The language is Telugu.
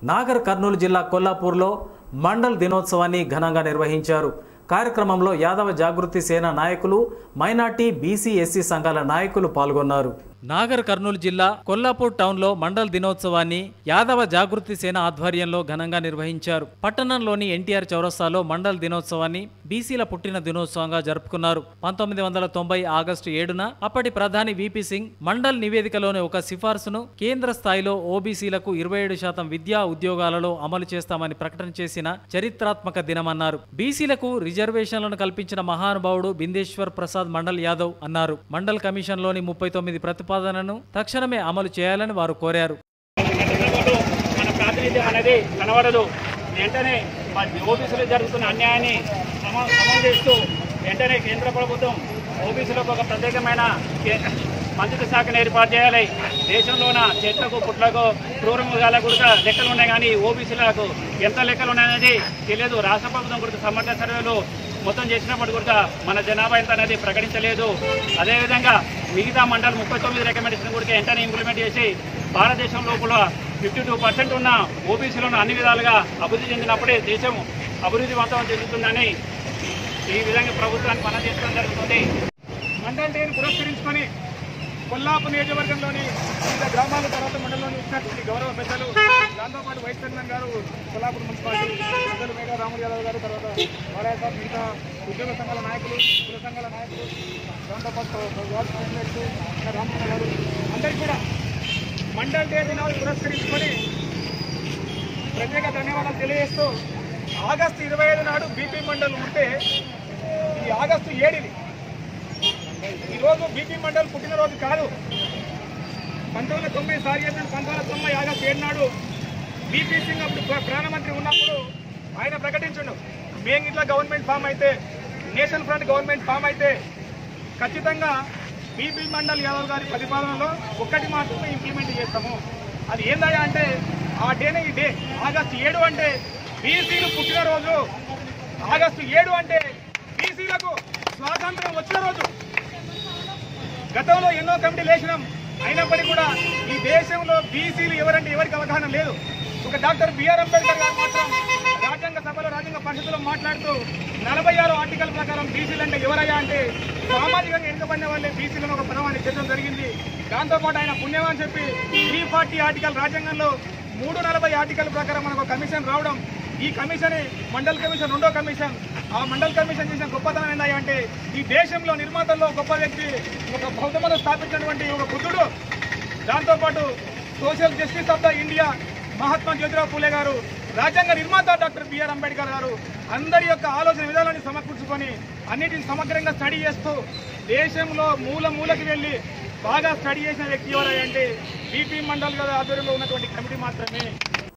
నాగర్ కర్నూలు జిల్లా కొల్లాపూర్లో మండల్ దినోత్సవాన్ని ఘనంగా నిర్వహించారు కార్యక్రమంలో యాదవ జాగృతి సేన నాయకులు మైనార్టీ బీసీ ఎస్సీ సంఘాల నాయకులు పాల్గొన్నారు నాగర్ కర్నూలు జిల్లా కొల్లాపూర్ టౌన్లో మండల్ దినోత్సవాన్ని యాదవ జాగృతి సేన ఆధ్వర్యంలో ఘనంగా నిర్వహించారు పట్టణంలోని ఎన్టీఆర్ చౌరస్తాలో మండల్ దినోత్సవాన్ని బీసీల పుట్టిన దినోత్సవంగా జరుపుకున్నారు పంతొమ్మిది వందల తొంభై ఆగస్టు ఏడున అప్పటి ప్రధాని విపి సింగ్ మండల్ నివేదికలోని ఒక సిఫార్సును కేంద్ర స్థాయిలో ఓబీసీలకు ఇరవై ఏడు శాతం విద్యా ఉద్యోగాలలో అమలు చేస్తామని ప్రకటన చేసిన చరిత్రాత్మక దినమన్నారు బీసీలకు రిజర్వేషన్లను కల్పించిన మహానుభావుడు బిందేశ్వర్ ప్రసాద్ మండల్ యాదవ్ అన్నారు మండల్ కమిషన్లోని ముప్పై తొమ్మిది ప్రతిపాదనను తక్షణమే అమలు చేయాలని వారు కోరారు పాటు మన ప్రాతినిధ్యం అనేది కనబడదు వెంటనే మా ఓబీసీలో జరుగుతున్న అన్యాయాన్ని అమ- అమలు చేస్తూ వెంటనే కేంద్ర ప్రభుత్వం ఓబీసీలకు ఒక ప్రత్యేకమైన కే- మంత్రిత్వ శాఖను ఏర్పాటు చేయాలి దేశంలోన చెట్లకు పుట్లకు క్రూర మృగాలకు కూడా లెక్కలు ఉన్నాయి కానీ ఓబీసీలకు ఎంత లెక్కలు ఉన్నాయనేది తెలియదు రాష్ట్ర ప్రభుత్వం కూడా సమర్థ సర్వేలు మొత్తం చేసినప్పుడు కూడా మన జనాభా ఎంత అనేది ప్రకటించలేదు అదేవిధంగా మిగతా మండలం ముప్పై తొమ్మిది రికమెండేషన్ కూడా వెంటనే ఇంప్లిమెంట్ చేసి భారతదేశం లోపల ఫిఫ్టీ టూ పర్సెంట్ ఉన్న ఓబీసీలను అన్ని విధాలుగా అభివృద్ధి చెందినప్పుడే దేశం అభివృద్ధి వాతావరణం చెందుతుందని ఈ విధంగా ప్రభుత్వానికి మనం చేసుకోవడం జరుగుతుంది మండల్ డేని పురస్కరించుకొని కొల్లాపు నియోజకవర్గంలోని వివిధ గ్రామాల తర్వాత మండలంలోని ఇచ్చినటువంటి గౌరవ పెద్దలు దాంతోపాటు వైస్ చైర్మన్ గారు కొల్లాపూర్ మున్సిపాలిటీ పెద్దలు మేఘా రాములు యాదవ్ గారు తర్వాత వైఎస్ఆర్ మిగతా ఉద్యోగ సంఘాల నాయకులు కుల సంఘాల నాయకులు దాంతోపాటు వార్డు ప్రెసిడెంట్ ఇంకా రామకృష్ణ గారు అందరికీ కూడా మండల్ డే దినాలు పురస్కరించుకొని ప్రత్యేక ధన్యవాదాలు తెలియజేస్తూ ఆగస్టు ఇరవై ఐదు నాడు బీపీ మండల్ ఉంటే ఈ ఆగస్టు ఏడిది ఈరోజు బీపీ మండల్ పుట్టినరోజు కాదు పంతొమ్మిది వందల తొంభై సారి చెప్పిన పంతొమ్మిది వందల తొంభై ఆగస్టు ఏడు నాడు బీపీ సింగ్ అప్పుడు ప్ర- ప్రధానమంత్రి ఉన్నప్పుడు ఆయన ప్రకటించండు మేము ఇట్లా గవర్నమెంట్ ఫామ్ అయితే నేషనల్ ఫ్రంట్ గవర్నమెంట్ ఫామ్ అయితే ఖచ్చితంగా బీపీ మండల్ యాదవ్ గారి ప్రతిపాదనలో ఒక్కటి మాత్రమే ఇంప్లిమెంట్ చేస్తాము అది ఏందయ్యా అంటే ఆ డేనే ఈ డే ఆగస్టు ఏడు అంటే బీసీలు పుట్టినరోజు ఆగస్టు ఏడు అంటే బీసీలకు స్వాతంత్రం వచ్చిన రోజు గతంలో ఎన్నో కమిటీలు వేసినాం అయినప్పటికీ కూడా ఈ దేశంలో బీసీలు ఎవరంటే ఎవరికి అవగాహన లేదు ఒక డాక్టర్ బిఆర్ అంబేద్కర్ గారు మాత్రం రాజ్యాంగ సభలో రాజ్యాంగ పరిషత్తులో మాట్లాడుతూ నలభై ఆరు ఆర్టికల్ ప్రకారం బీసీలు అంటే ఎవరయ్యా అంటే సామాజికంగా వెనుకబడిన వాళ్ళే బీసీలను ఒక పదవాన్ని చేయడం జరిగింది దాంతోపాటు ఆయన పుణ్యమని చెప్పి త్రీ ఫార్టీ ఆర్టికల్ రాజ్యాంగంలో మూడు నలభై ఆర్టికల్ ప్రకారం మనకు ఒక కమిషన్ రావడం ఈ కమిషన్ మండల్ కమిషన్ రెండో కమిషన్ ఆ మండల్ కమిషన్ చేసిన గొప్పతనం ఏంటంటే అంటే ఈ దేశంలో నిర్మాతల్లో గొప్ప వ్యక్తి ఒక బౌద్ధ మతం స్థాపించినటువంటి ఒక బుద్ధుడు దాంతోపాటు social justice of the India Mahatma Jyotirao Phule garu రాజ్యాంగ నిర్మాత డాక్టర్ బిఆర్ అంబేద్కర్ గారు అందరి యొక్క ఆలోచన విధానాన్ని సమకూర్చుకొని అన్నిటిని సమగ్రంగా స్టడీ చేస్తూ దేశంలో మూల మూలకి వెళ్ళి బాగా స్టడీ చేసిన వ్యక్తి ఎవరంటే బీపీ మండల్ గారి ఆధ్వర్యంలో ఉన్నటువంటి కమిటీ మాత్రమే